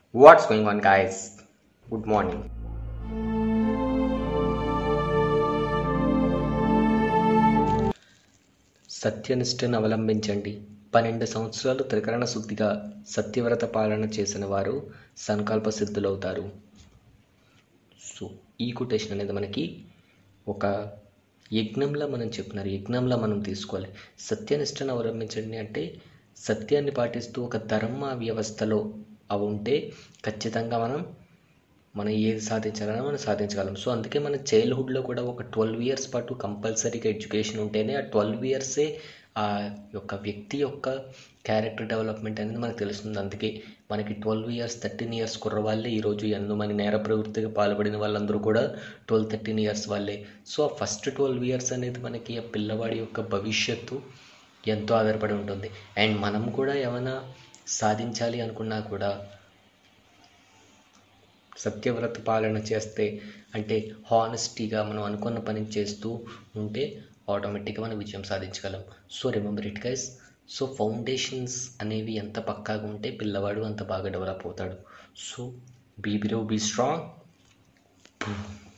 What's going on, guys? Good morning. సత్యనిష్టను అవలంబించండి పన్నెండు సంవత్సరాలు త్రికరణ శుద్ధిగా సత్యవ్రత పాలన చేసిన వారు సంకల్ప సిద్ధులవుతారు సో ఈ కొటేషన్ అనేది మనకి ఒక యజ్ఞంలో మనం చెప్పినారు యజ్ఞంలో మనం తీసుకోవాలి సత్యనిష్టను అవలంబించండి అంటే సత్యాన్ని పాటిస్తూ ఒక ధర్మ వ్యవస్థలో అవి ఉంటే ఖచ్చితంగా మనం మనం ఏది సాధించాలన్నా మనం సాధించగలం సో అందుకే మన చైల్డ్హుడ్లో కూడా ఒక ట్వెల్వ్ ఇయర్స్ పాటు కంపల్సరీగా ఎడ్యుకేషన్ ఉంటేనే ఆ ట్వెల్వ్ ఇయర్సే ఆ యొక్క వ్యక్తి యొక్క క్యారెక్టర్ డెవలప్మెంట్ అనేది మనకు తెలుస్తుంది అందుకే మనకి ట్వెల్వ్ ఇయర్స్ థర్టీన్ ఇయర్స్ కుర్ర వాళ్ళే ఈరోజు ఎంతో మంది నేర ప్రవృత్తిగా పాల్పడిన వాళ్ళందరూ కూడా ట్వెల్వ్ థర్టీన్ ఇయర్స్ వాళ్ళే సో ఆ ఫస్ట్ ట్వెల్వ్ ఇయర్స్ అనేది మనకి ఆ పిల్లవాడి యొక్క భవిష్యత్తు ఎంతో ఆధారపడి ఉంటుంది అండ్ మనం కూడా ఏమైనా సాధించాలి అనుకున్నా కూడా సత్యవ్రత పాలన చేస్తే అంటే హానెస్టీగా మనం అనుకున్న పని చేస్తూ ఉంటే ఆటోమేటిక్గా మనం విజయం సాధించగలం so remember it guys so foundations అనేవి ఎంత పక్కాగా ఉంటే పిల్లవాడు అంత బాగా డెవలప్ అవుతాడు so be bro be strong